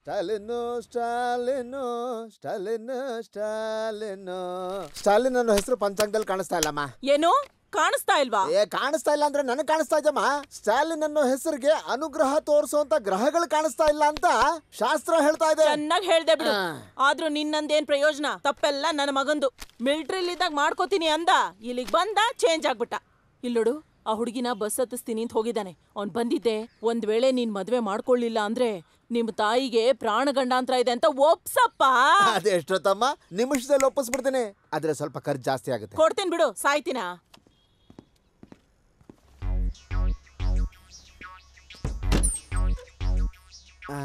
ಸ್ಟಾಲಿನು ಸ್ಟಾಲಿನು ಸ್ಟಾಲಿನು ಸ್ಟಾಲಿನು ಸ್ಟಾಲಿನ್ ಅನ್ನೋ ಹೆಸರು ಪಂಚಾಂಗದಲ್ಲಿ ಕಾಣಿಸ್ತಾ ಇಲ್ಲಮ್ಮ ಏನು ಕಾಣಿಸ್ತಾ ಇಲ್ವಾ ಏ ಕಾಣಿಸ್ತಾ ಇಲ್ಲ ಅಂದ್ರೆ ನನಗೆ ಕಾಣಿಸ್ತಾ ಇದೆಯಮ್ಮ ಸ್ಟಾಲಿನ್ ಅನ್ನೋ ಹೆಸರಿಗೆ ಅನುಗ್ರಹ ತೋರಿಸುವಂತ ಗ್ರಹಗಳು ಕಾಣಿಸ್ತಾ ಇಲ್ಲ ಅಂತ ಶಾಸ್ತ್ರ ಹೇಳ್ತಾ ಇದೆ ಚೆನ್ನಾಗ್ ಹೇಳ್ದೆ ಬಿಡು ಆ. ಆದ್ರೂ ನಿನ್ನಂದೇನ್ ಪ್ರಯೋಜನ ತಪ್ಪೆಲ್ಲ ನನ್ನ ಮಗಂದು ಮಿಲಿಟರಿಲಿದ್ದಾಗ ಮಾಡ್ಕೋತೀನಿ ಅಂದ ಇಲ್ಲಿಗ್ ಬಂದ ಚೇಂಜ್ ಆಗ್ಬಿಟ್ಟ ಇಲ್ಲೋಡು ಆ ಹುಡುಗಿನ ಬಸ್ ಹತ್ತಿಸ್ತೀನಿ ಅಂತ ಹೋಗಿದ್ದಾನೆ ಅವ್ನ್ ಬಂದಿದ್ದೆ ಒಂದ್ ವೇಳೆ ನೀನ್ ಮದ್ವೆ ಮಾಡ್ಕೊಳ್ಳಿಲ್ಲ ಅಂದ್ರೆ ನಿಮ್ ತಾಯಿಗೆ ಪ್ರಾಣ ಗಂಡಾಂತರ ಇದೆ ಅಂತ ಒಪ್ಸಪ್ಪ ಅದೆಷ್ಟೊತ್ತಮ್ಮ ನಿಮಿಷದಲ್ಲಿ ಒಪ್ಪಿಸ್ಬಿಡ್ತೀನಿ ಆದ್ರೆ ಸ್ವಲ್ಪ ಖರ್ಚು ಜಾಸ್ತಿ ಆಗುತ್ತೆ ಕೊಡ್ತೀನಿ ಬಿಡು ಸಾಯ್ತೀನ ಆ?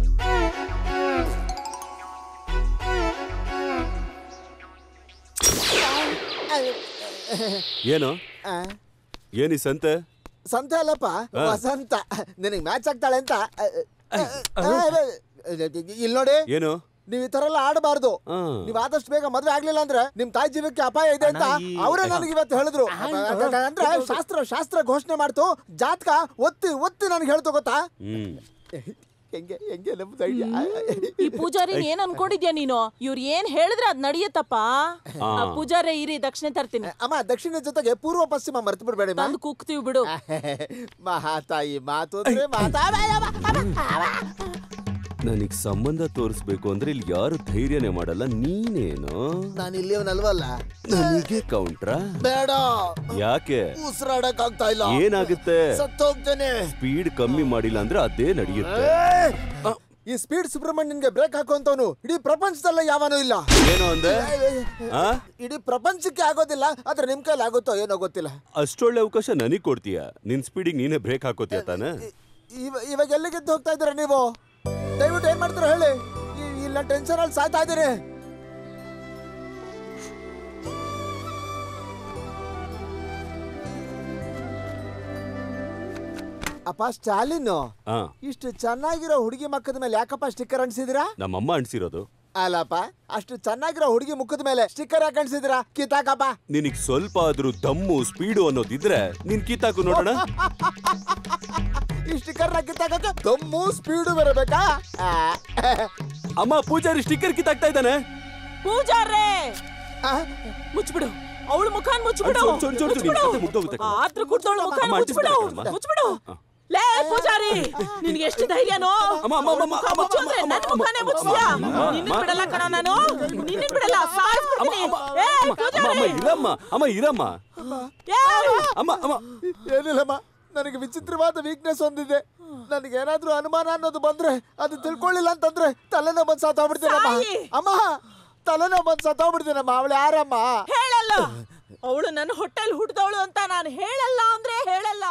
ಏನು ಆ? ಏನಿ ಸಂತೆ ಸಂತೆ ಅಲ್ಲಪ್ಪ ವಸಂತ ನಿನಗೆ ಮ್ಯಾಚ್ ಆಗ್ತಾಳೆ ಅಂತ ಇಲ್ಲಿ ನೋಡಿ ಏನು ನೀವ್ ಈ ತರ ಎಲ್ಲ ಆಡಬಾರ್ದು ಆ. ನೀವ್ ಆದಷ್ಟು ಬೇಗ ಮದ್ವೆ ಆಗ್ಲಿಲ್ಲ ಅಂದ್ರೆ ನಿಮ್ ತಾಯಿ ಜೀವಕ್ಕೆ ಅಪಾಯ ಇದೆ ಅಂತ ಅಣ್ಣ, ಈ- ಅವರೇ ನನಗೆ ಇವತ್ತು ಹೇಳಿದ್ರು ಅಂದ್ರೆ ಶಾಸ್ತ್ರ ಶಾಸ್ತ್ರ ಘೋಷಣೆ ಮಾಡ್ತು ಜಾತಕ ಒತ್ತಿ ಒತ್ತಿ ನನಗೆ ಹೇಳ್ತು ಗೊತ್ತಾ ಹ್ಮ್ ಹೆಂಗೆ ಹೆಂಗೆ ನಮ್ದು idea? ಈ ಪೂಜಾರಿ ಏನ್ ಅನ್ಕೊಂಡಿದ್ಯಾ ನೀನು ಇವ್ರು ಏನ್ ಹೇಳಿದ್ರೆ ಅದ್ ನಡೆಯತ್ತಪ್ಪ ಆ. ಆ ಪೂಜಾರಿ ಇರಿ ದಕ್ಷಿಣೆ ತರ್ತೀನಿ ಅಮ್ಮ ದಕ್ಷಿಣ ಜೊತೆಗೆ ಪೂರ್ವ ಪಶ್ಚಿಮ ಮರ್ತು ಬಿಡ್ಬೇಡಿ ತಂದು ಕುಕ್ತೀವಿ ಬಿಡು ಮಹಾತಾಯಿ ಮಾತು ಅಂದ್ರೆ ಮಾತಾ ನನಗ್ ಸಂಬಂಧ ತೋರಿಸ್ಬೇಕು ಅಂದ್ರೆ ಇಲ್ಲಿ ಯಾರು ಧೈರ್ಯನೇ ಮಾಡಲ್ಲ ನೀನೇನು ನಾನು ಇಲ್ಲಿಯವನಲ್ವಲ್ಲ ನನಗೆ ಕೌಂಟ್ರಾ ಬೇಡ ಯಾಕೆ ಉಸಿರಾಡಕ್ ಆಗ್ತಾ ಇಲ್ಲ ಏನಾಗುತ್ತೆ ಸತ್ತೋಗ್ತೇನೆ ಸ್ಪೀಡ್ ಕಮ್ಮಿ ಮಾಡಿಲ್ಲ ಅಂದ್ರೆ ಅದೇ ನಡೆಯುತ್ತೆ ಈ ಸ್ಪೀಡ್ ಸುಬ್ರಹ್ಮಣ್ಯನ್ಗೆ ಬ್ರೇಕ್ ಹಾಕುವಂತವನು ಇಡೀ ಪ್ರಪಂಚದಲ್ಲೇ ಯಾವನೂ ಇಲ್ಲ ಏನು ಅಂದೆ ಆ ಇಡೀ ಪ್ರಪಂಚಕ್ಕೆ ಆಗೋದಿಲ್ಲ ಆದ್ರೆ ನಿಮ್ ಕೈಲಿ ಆಗುತ್ತೋ ಏನೋ ಗೊತ್ತಿಲ್ಲ ಅಷ್ಟೊಳ್ಳೆ ಅವಕಾಶ ನನಗ್ ಕೊಡ್ತೀಯ ನಿನ್ ಸ್ಪೀಡಿಗೆ ನೀನೇ ಬ್ರೇಕ್ ಹಾಕೋತೀಯ ತಾನೆ ಇವ- ಇವಾಗ ಎಲ್ಲಿಗೆದ್ದು ಹೋಗ್ತಾ ಇದ್ದೀರಾ ನೀವು ದಯವಿಟ್ಟು ಏನ್ ಮಾಡ್ತೀರಾ ಹೇಳಿ ಈ- ಇಲ್ಲ ಟೆನ್ಷನ್ ಅಲ್ಲಿ ಸಾಯ್ತಾ ಇದ್ದೀರಿ ಅಪ್ಪ ಸ್ಟಾಲಿನ್ ಆ ಇಷ್ಟು ಚೆನ್ನಾಗಿರೋ ಹುಡುಗಿ ಮಕ್ಕದ ಮೇಲೆ ಯಾಕಪ್ಪ ಸ್ಟಿಕ್ಕರ್ ಅಂಟಿಸಿದಿರಾ ನಮ್ಮಮ್ಮ ಅನ್ಸಿರೋದು ಅಲ್ಲಪ್ಪ ಅಷ್ಟು ಚೆನ್ನಾಗಿರೋ ಹುಡುಗಿ ಮುಖದ ಮೇಲೆ ಸ್ಟಿಕ್ಕರ್ ಯಾಕೆ ಅಂಟಿಸಿದಿರಾ ಕಿತ್ತಾಕಪ್ಪ ನಿನಗ್ ಸ್ವಲ್ಪ ಆದ್ರೂ ದಮ್ಮು ಸ್ಪೀಡು ಅನ್ನೋದಿದ್ರೆ ನೀನ್ ಕಿತ್ತಾಕು ನೋಡೋಣ ಈ ಸ್ಟಿಕ್ಕರ್ ನ ಕಿತ್ತಾಕಕ್ಕೆ ದಮ್ಮು ಸ್ಪೀಡು ಬರಬೇಕಾ ಆ, ಅಮ್ಮ ಪೂಜಾರಿ ಸ್ಟಿಕ್ಕರ್ ಕಿತ್ತಾಕ್ತಾ ಇದ್ದಾನೆ ಪೂಜಾರೇ ಆ, ಮುಚ್ಬಿಡು ಅವಳು ಮುಖಾನ್ ಮುಚ್ಬಿಡು ಅದ್ ಚೂರ್ ಚೂರ್ ಚೂರ್ ಮುಚ್ಬಿಡು. ನಿನ್ ಕತೆ ಮುಗ್ದೋಗುತ್ತೆ ಕಣೋ. ಆತ್ರ ಕುಡ್ದವಳು ಮುಖಾನ್ ಅಮ್ಮ, ಮುಚ್ಬಿಡು ಅಂಟಿಸ್ಬಿಡು ಕಣಮ್ಮ. ಮುಚ್ಬಿಡು ಲೇ ಪೂಜಾರಿ ನಿನ್ಗೆ ಎಷ್ಟು ಧೈರ್ಯನೋ ಅಮ್ಮ, ಅಮ್ಮ, ಅಮ್ಮ, ಮುಖ ಅಮ್ಮ, ಮುಚ್ಚು ಅಂದ್ರೆ ಅಮ್ಮ, ನನ್ ಅಮ್ಮ, ಮುಖಾನೇ ಅಮ್ಮ, ಮುಚ್ತೀಯಾ ಅಮ್ಮ, ನಿನ್ನ ಅಮ್ಮ. ಬಿಡಲ್ಲ ಕಣ ನಾನು ನಿನ್ನ ಬಿಡಲ್ಲ ಸಾಯಿಸ್ಬಿಡ್ತೀನಿ ಏ ಅಮ್ಮ ಪೂಜಾರಿ ಅಮ್ಮ ಇರಮ್ಮ ಅಮ್ಮ ಇರಮ್ಮ ಏ, ಅಮ್ಮ ಅಮ್ಮ ಏನಿಲ್ಲಮ್ಮ ನನಗೆ ವಿಚಿತ್ರವಾದ ವೀಕ್ನೆಸ್ ಒಂದಿದೆ ನನಗೆ ಏನಾದ್ರೂ ಅನುಮಾನ ಅನ್ನೋದು ಬಂದ್ರೆ ಅದು ತಿಳ್ಕೊಳ್ಳಿಲ್ಲ ಅಂತಂದ್ರೆ ತಲೆನೋವು ಬಂದು ಸತ್ತೋಗ್ಬಿಡ್ತೀನಮ್ಮ ಸಾಯಿ. ಅಮ್ಮ ತಲೆನೋವು ಬಂದು ಸತ್ತೋಗ್ಬಿಡ್ತೀನಮ್ಮ ಅವಳು ಯಾರಮ್ಮ ಹೇಳಲ್ಲ ಅವಳು ನನ್ನ ಹೊಟ್ಟೆಲ್ ಹುಟ್ಟಿದವಳು ಅಂತ ನಾನು ಹೇಳಲ್ಲ ಅಂದ್ರೆ ಹೇಳಲ್ಲ